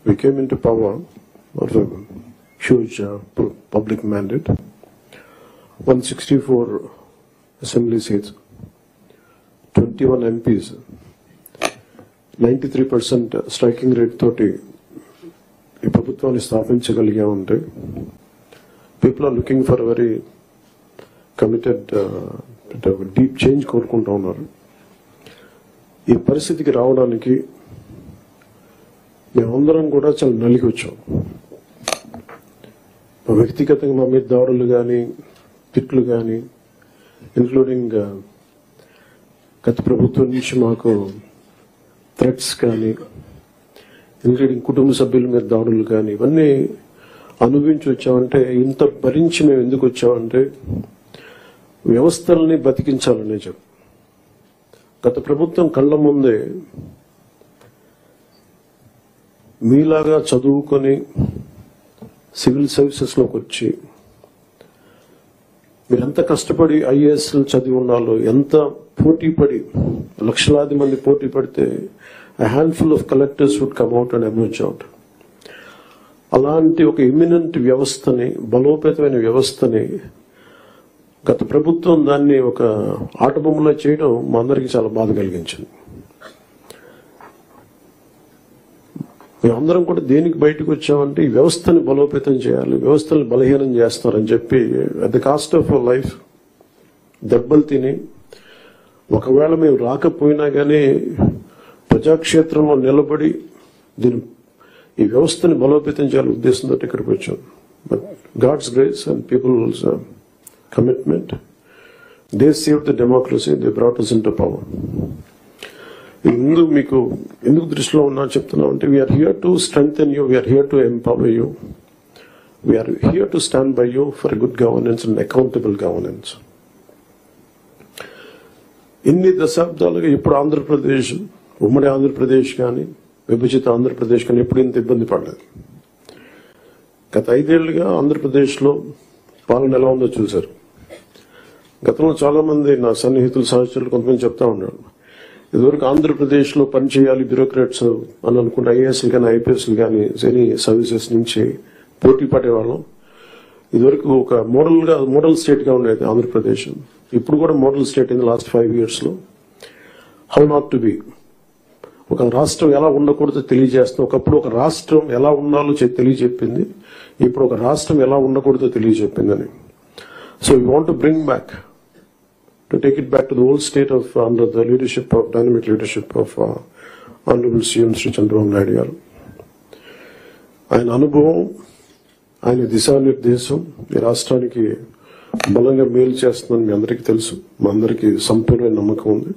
we came into power of a huge uh, pu- public mandate, 164 assembly seats, 21 MPs, 93% striking rate తోటి ఈ ప్రభుత్వాన్ని స్థాపించగలిగామంటే people are looking for very committed deep change కోరుకుంటా ఉన్నారు ఈ పరిస్థితికి రావడానికి మేమందరం కూడా చాలా నలిగి వచ్చాం వ్యక్తిగతంగా మా మీద దాడులు కానీ తిట్లు కానీ ఇంక్లూడింగ్ గత ప్రభుత్వం నుంచి మాకు థ్రెట్స్ కానీ ఇంక్లూడింగ్ కుటుంబ సభ్యుల మీద దాడులు కానీ ఇవన్నీ అనుభవించి వచ్చామంటే ఇంత భరించి మేము ఎందుకు వచ్చామంటే వ్యవస్థల్ని బతికించాలనే చెప్పు గత ప్రభుత్వం కళ్ళ ముందే మీలాగా చదువుకొని సివిల్ సర్వీసెస్ లోకి వచ్చి మీరు ఎంత కష్టపడి ఐఏఎస్ చదివి ఉన్నాలో ఎంత పోటీ పడి లక్షలాది మంది పోటీ పడితే handful of collectors would come out and emerge out అలాంటి ఒక ఇమినెంట్ వ్యవస్థని బలోపేతమైన వ్యవస్థని గత ప్రభుత్వం దాన్ని ఒక ఆటబొమ్మలా చేయడం మా అందరికీ చాలా బాధ కలిగించింది మేమందరం కూడా దేనికి బయటకు వచ్చామంటే ఈ వ్యవస్థని బలోపేతం చేయాలి వ్యవస్థని బలహీనం చేస్తారని చెప్పి at the cost of life దెబ్బలు తిని ఒకవేళ మేము రాకపోయినా కానీ ప్రజాక్షేత్రంలో నిలబడి దీని ఈ వ్యవస్థని బలోపేతం చేయాలి ఉద్దేశంతో ఇక్కడికి వచ్చాం but God's grace and people's commitment they save the democracy they brought into power ముందు మీకు ఎందుకు దృష్టిలో ఉన్నా చెప్తున్నాం అంటే we're here to strengthen you we're here to empower you we're here to stand by you for good governance and accountable governance ఇన్ని దశాబ్దాలుగా ఇప్పుడు ఆంధ్రప్రదేశ్ ఉమ్మడి ఆంధ్రప్రదేశ్ కానీ విభజిత ఆంధ్రప్రదేశ్ కానీ ఎప్పుడు ఇంత ఇబ్బంది పడలేదు గత ఐదేళ్లుగా ఆంధ్రప్రదేశ్లో పాలన ఎలా ఉందో చూశారు గతంలో చాలా మంది నా సన్నిహితులు సహచరులు కొంతమంది చెప్తా ఉన్నారు ఇదివరకు ఆంధ్రప్రదేశ్ లో పనిచేయాలి బ్యూరోక్రాట్స్ అని అనుకుంటే ఐఏఎస్ కానీ ఐపీఎస్ కానీ ఎనీ సర్వీసెస్ నుంచి పోటీ పడేవాళ్ళం ఇదివరకు ఒక మోడల్ గా మోడల్ స్టేట్ గా ఉండేది ఆంధ్రప్రదేశ్ ఇప్పుడు కూడా model state in last five years లో హౌ నాట్ టు బి ఒక రాష్ట్రం ఎలా ఉండకూడదో తెలియజేస్తుంది ఒకప్పుడు ఒక రాష్ట్రం ఎలా ఉండాలో చె- తెలియజెప్పింది ఇప్పుడు ఒక రాష్ట్రం ఎలా ఉండకూడదో తెలియజెప్పిందని so we want to bring back to take it back to the old state of under the leadership of dynamic leadership of uh, Honorable CM Sri Chandrababu Naidu గారు ఆయన అనుభవం ఆయన దిశానిర్దేశం ఈ రాష్ట్రానికి బలంగా మేలు చేస్తుందని మీ అందరికీ తెలుసు మా అందరికీ సంపూర్ణ నమ్మకం ఉంది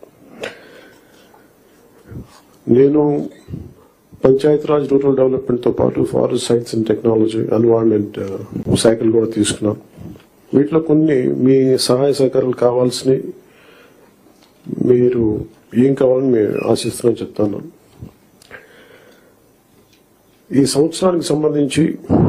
నేను పంచాయతీరాజ్ రూరల్ డెవలప్మెంట్ తో పాటు forest science and technology environment cycle కూడా తీసుకున్నాను వీటిలో కొన్ని మీ సహాయ సహకారాలు కావాల్సినవి మీరు ఏం కావాలని మేము ఆశిస్తున్నాం చెప్తాను ఈ సంవత్సరానికి సంబంధించి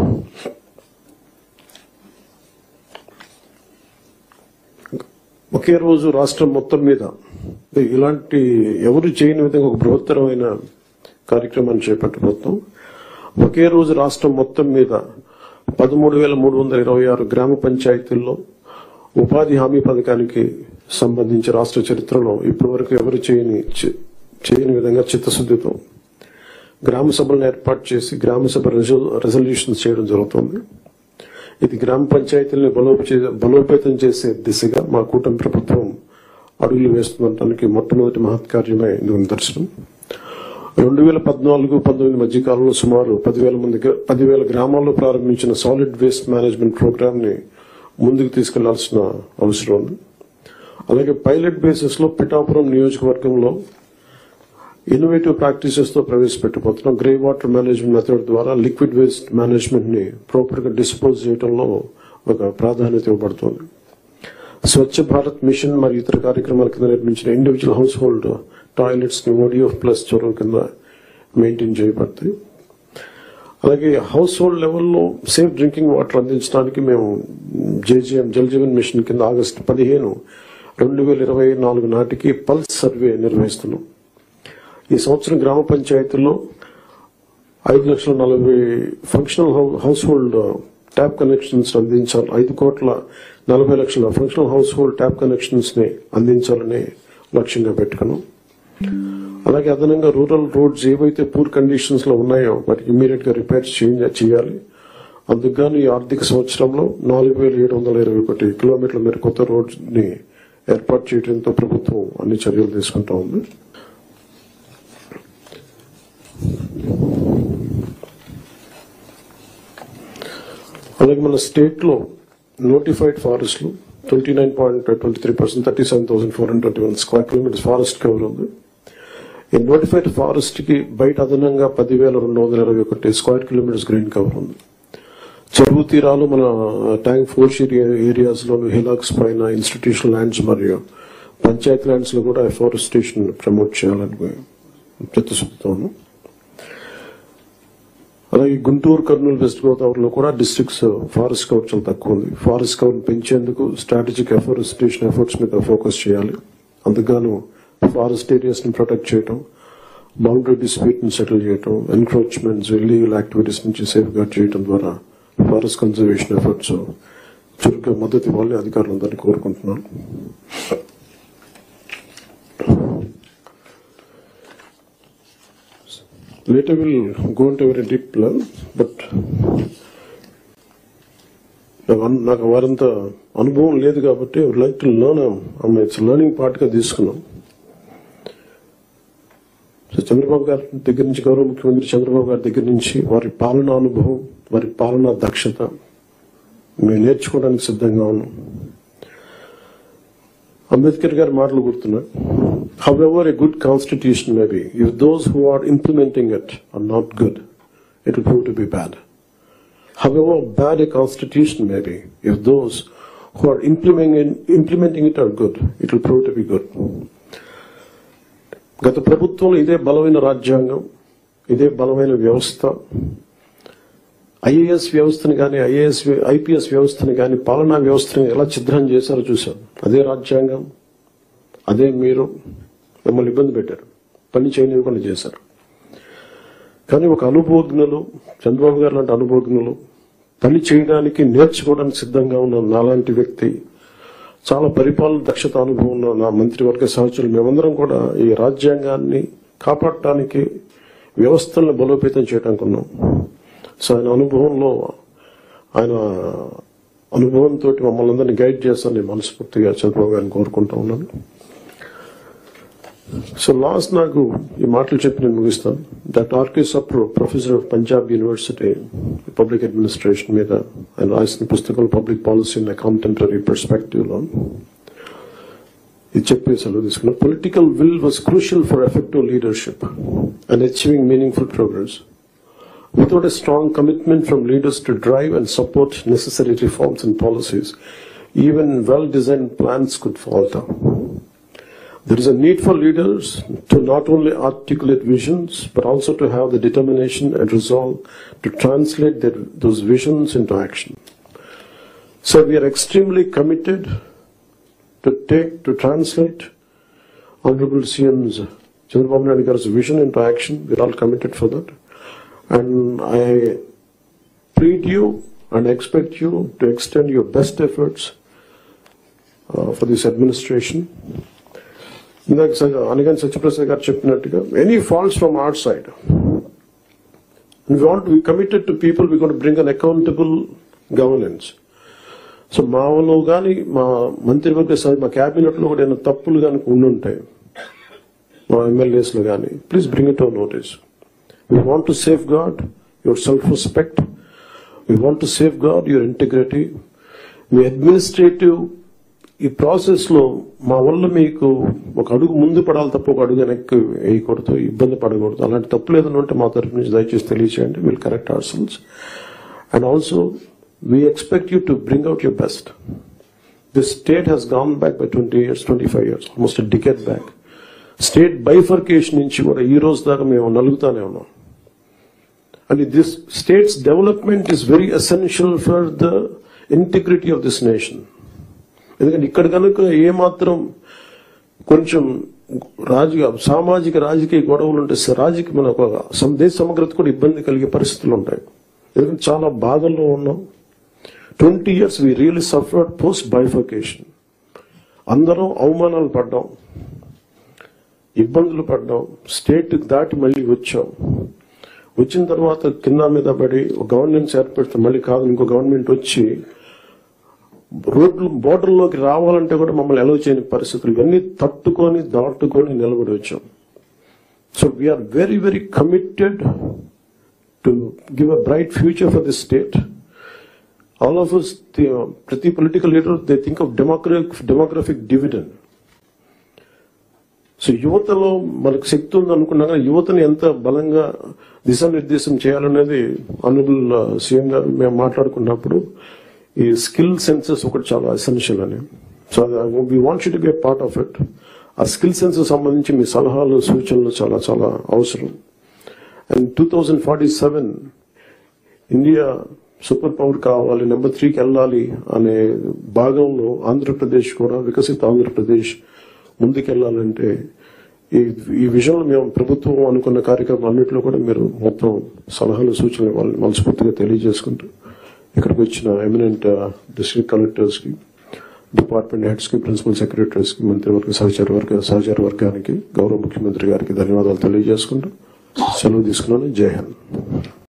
ఒకే రోజు రాష్ట్రం మొత్తం మీద ఇలాంటి ఎవరు చేయని విధంగా ఒక బృహత్తరమైన కార్యక్రమాన్ని చేపట్టబోతున్నాం ఒకే రోజు రాష్ట్రం మొత్తం మీద పదమూడు వేల మూడు వందల ఇరవై ఆరు గ్రామ పంచాయతీల్లో ఉపాధి హామీ పథకానికి సంబంధించి రాష్ట్ర చరిత్రలో ఇప్పటి వరకు ఎవరు చేయని చే- చేయని విధంగా చిత్తశుద్ధితో గ్రామ సభలను ఏర్పాటు చేసి గ్రామ సభ రెజల్యూషన్స్ చేయడం జరుగుతుంది ఇది గ్రామ పంచాయతీలను బలోపే- బలోపేతం చేసే దిశగా మా కూటమి ప్రభుత్వం అడుగులు వేస్తుండటానికి మొట్టమొదటి మహత్కార్యమే ఇందుకు నిదర్శనం రెండు వేల పద్నాలుగు పంతొమ్మిది మధ్య కాలంలో సుమారు పదివేల మంది గ్ర- పదివేల గ్రామాల్లో ప్రారంభించిన సాలిడ్ వేస్ట్ మేనేజ్మెంట్ ప్రోగ్రామ్ ని ముందుకు తీసుకెళ్లాల్సిన అవసరం ఉంది అలాగే పైలట్ బేసిస్ లో పిఠాపురం నియోజకవర్గంలో ఇన్నోవేటివ్ ప్రాక్టీసెస్ తో ప్రవేశపెట్టబోతున్నాం గ్రే వాటర్ మేనేజ్మెంట్ మెథడ్ ద్వారా లిక్విడ్ వేస్ట్ మేనేజ్మెంట్ ని ప్రాపర్ గా డిస్పోజ్ చేయడంలో ఒక ప్రాధాన్యత ఇవ్వబడుతోంది స్వచ్ఛ భారత్ మిషన్ మరియు ఇతర కార్యక్రమాల కింద నిర్మించిన ఇండివిజువల్ హౌస్ హోల్డ్ టాయిలెట్స్ ని ఓడిఎఫ్ ప్లస్ చొరవ కింద మెయింటైన్ చేయబడతాయి అలాగే హౌస్ హోల్డ్ లెవెల్లో సేఫ్ డ్రింకింగ్ వాటర్ అందించడానికి మేము జేజీఎం జల్ జీవన్ మిషన్ కింద ఆగస్టు పదిహేను రెండు వేల ఇరవై నాలుగు నాటికి పల్స్ సర్వే నిర్వహిస్తున్నాం ఈ సంవత్సరం గ్రామ పంచాయతీల్లో ఐదు లక్షల నలభై functional house hold tap connections అందించాలి ఐదు కోట్ల నలభై లక్షల functional house hold tap connections ని అందించాలని లక్ష్యంగా పెట్టుకున్నాం అలాగే అదనంగా రూరల్ రోడ్స్ ఏవైతే పూర్ కండిషన్స్ లో ఉన్నాయో వాటికి ఇమీడియట్ గా రిపేర్ చేయాలి అందుకు ఈ ఆర్థిక సంవత్సరంలో నాలుగు వేల ఏడు వందల ఇరవై ఒకటి కిలోమీటర్ల మేర కొత్త రోడ్స్ ని ఏర్పాటు చేయడంతో ప్రభుత్వం అన్ని చర్యలు తీసుకుంటా ఉంది అలాగే మన స్టేట్ లో నోటిఫైడ్ ఫారెస్ట్ లో twenty nine point twenty three percent thirty seven thousand four hundred twenty one square kilometres forest cover ఉంది ఈ నోటిఫైడ్ ఫారెస్ట్ కి బయట అదనంగా పదివేల రెండు వందల ఇరవై ఒకటి స్క్వేర్ కిలోమీటర్స్ గ్రీన్ కవర్ ఉంది చెరువు తీరాలు మన ట్యాంక్ ఫోర్స్ ఏరియాస్ లో హిలాక్స్ పైన ఇన్స్టిట్యూషనల్ ల్యాండ్స్ మరియు పంచాయత్ ల్యాండ్స్ లో కూడా ఫారెస్టేషన్ ప్రమోట్ చేయాలని చిత్తశుద్ధితో ఉన్నాం. అలాగే గుంటూరు కర్నూలు వెస్ట్ గోదావరిలో కూడా డిస్ట్రిక్ట్స్ ఫారెస్ట్ కవర్ చాలా తక్కువ ఉంది ఫారెస్ట్ కవర్ పెంచేందుకు స్ట్రాటజిక్ ఎఫారెస్టేషన్ ఎఫర్ట్స్ మీద ఫోకస్ చేయాలి అందుకుగాను ఫారెస్ట్ ఏరియాస్ ని ప్రొటెక్ట్ చేయడం బౌండరీ డిస్ప్యూట్ ని సెటిల్ చేయడం ఎన్క్రోచ్మెంట్స్ ఇల్లీగల్ యాక్టివిటీస్ నుంచి సేఫ్ గార్డ్ చేయడం ద్వారా ఫారెస్ట్ కన్జర్వేషన్ ఎఫర్ట్స్ చురుగ్గా మద్దతు ఇవ్వాలని అధికారులందరినీ కోరుకుంటున్నాను later we'll go into a very deep level, but నాకు అన్- నాకు వారంత అనుభవం లేదు కాబట్టి లైక్ టు లర్న్ ఆమె ఇట్స్ లర్నింగ్ పార్ట్ గా తీసుకున్నాం సో చంద్రబాబు గారి దగ్గర నుంచి గౌరవ ముఖ్యమంత్రి చంద్రబాబు గారి దగ్గర నుంచి వారి పాలనా అనుభవం వారి పాలనా దక్షత మేము నేర్చుకోవడానికి సిద్ధంగా ఉన్నాం అంబేద్కర్ గారి మాటలు గుర్తున్నాయి however a good constitution may be if those who are implementing it are not good it will prove to be bad however bad a constitution may be, if those who are implementing, implementing it are good, it will prove to be good. గత ప్రభుత్వంలో ఇదే బలమైన రాజ్యాంగం ఇదే బలమైన వ్యవస్థ IAS వ్యవస్థని కానీ ఐఏఎస్ ఐపీఎస్ వ్యవస్థని కానీ పాలనా వ్యవస్థని ఎలా ఛిద్రం చేశారో చూశాం అదే రాజ్యాంగం అదే మీరు మిమ్మల్ని ఇబ్బంది పెట్టారు పని చేయనివ్వకుండా చేశారు కానీ ఒక అనుభవజ్ఞులు చంద్రబాబు గారు లాంటి అనుభవజ్ఞులు పని చేయడానికి నేర్చుకోవడానికి సిద్ధంగా ఉన్న నాలాంటి వ్యక్తి చాలా పరిపాలన దక్షత అనుభవం ఉన్న నా మంత్రివర్గ సహచరులు మేమందరం కూడా ఈ రాజ్యాంగాన్ని కాపాడటానికి వ్యవస్థలను బలోపేతం చేయడానికి ఉన్నాం సో ఆయన అనుభవంలో ఆయన అనుభవంతో మమ్మల్ని అందరినీ గైడ్ చేస్తానని మనస్ఫూర్తిగా చంద్రబాబు గారిని కోరుకుంటా ఉన్నాను సో లాస్ట్ నాకు ఈ మాటలు చెప్పి నేను ముగిస్తాను doctor RK Sapru professor of Punjab university public administration మీద ఆయన రాసిన పుస్తకాలు public policy in contemporary perspective లో ఇది చెప్పి సెలవు తీసుకున్నా political will was crucial for effective leadership and achieving meaningful progress Without a strong commitment from leaders to drive and support necessary reforms and policies, even well-designed plans could falter. There is a need for leaders to not only articulate visions, but also to have the determination and resolve to translate their, those visions into action. So we are extremely committed to take, to translate Honorable CM's Chandrababu Naidu Garu's vision into action. We're all committed for that. And I plead you and expect you to extend your best efforts uh, for this administration. ఇందాక స- అనగానే సత్యప్రసాద్ గారు చెప్పినట్టుగా any faults from our side we want to be committed to people we're going to bring an accountable governance so మాలో కానీ మా మంత్రివర్గ సభ మా క్యాబినెట్ లో కూడా ఏమైనా తప్పులు కనుక ఉండుంటాయి మా ఎమ్మెల్యేస్ లో కానీ please bring it our notice we want to safeguard your self respect we want to safeguard your integrity మీ అడ్మినిస్ట్రేటివ్ ఈ ప్రాసెస్ లో మా వల్ల మీకు ఒక అడుగు ముందు పడాలి తప్ప ఒక అడుగు వెనక్కి వేయకూడదు ఇబ్బంది పడకూడదు అలాంటి తప్పులు ఏదైనా ఉంటే మా తరఫు నుంచి దయచేసి తెలియచేయండి will correct our selves and also we expect you to bring out your best this state has gone back by twenty years twenty five years almost decade back state bifurcation నుంచి కూడా ఈ రోజు దాకా మేము నలుగుతానే ఉన్నాం and this state's development is very essential for the integrity of this nation ఎందుకంటే ఇక్కడ కనుక ఏమాత్రం కొంచెం రాజకీయ సామాజిక రాజకీయ గొడవలు ఉంటే స- రాజకీయ మన ఒక సం- దేశ సమగ్రత కూడా ఇబ్బంది కలిగే పరిస్థితులు ఉంటాయి ఎందుకంటే చాలా బాధల్లో ఉన్నాం twenty years we really suffered post bifurcation అందరం అవమానాలు పడ్డాం ఇబ్బందులు పడ్డాం స్టేట్ దాటి మళ్ళీ వచ్చాం వచ్చిన తర్వాత కింద మీద పడి ఒక గవర్నెన్స్ ఏర్పడితే మళ్ళీ కాదు ఇంకో గవర్నమెంట్ వచ్చి రోడ్లు బోర్డర్లోకి రావాలంటే కూడా మమ్మల్ని ఎలవ్ చేయని పరిస్థితులు ఇవన్నీ తట్టుకొని దాటుకొని నిలబడి వచ్చాం so we're very very committed to give a bright future for this state all of us ప్రతి political leader they think of demographic demographic dividend so యువతలో మనకు శక్తి ఉంది అనుకున్నా కానీ యువతని ఎంత బలంగా దిశానిర్దేశం చేయాలనేది ఆనరబుల్ సీఎం గారు మేము మాట్లాడుకున్నప్పుడు ఈ స్కిల్ సెన్సెస్ ఒకటి చాలా ఎసెన్షియల్ అని so we want you to be part of it ఆ స్కిల్ సెన్సెస్ సంబంధించి మీ సలహాలు సూచనలు చాలా చాలా అవసరం and two thousand forty seven India super power కావాలి నెంబర్ త్రీకి వెళ్ళాలి అనే భాగంలో ఆంధ్రప్రదేశ్ కూడా వికసిత ఆంధ్రప్రదేశ్ ముందుకెళ్లాలంటే ఈ ఈ విషయంలో మేము ప్రభుత్వం అనుకున్న కార్యక్రమం అన్నింటిలో కూడా మీరు మొత్తం సలహాలు సూచనలు ఇవ్వాలని మనస్ఫూర్తిగా తెలియజేసుకుంటూ ఇక్కడికి వచ్చిన ఎమినెంట్ డిస్ట్రిక్ట్ కలెక్టర్స్ కి డిపార్ట్మెంట్ హెడ్స్ కి ప్రిన్సిపల్ సెక్రటరీస్ కి మంత్రివర్గ సహచార వర్గ సహచార వర్గానికి గౌరవ ముఖ్యమంత్రి గారికి ధన్యవాదాలు తెలియజేసుకుంటూ సెలవు తీసుకున్నాను జై హింద్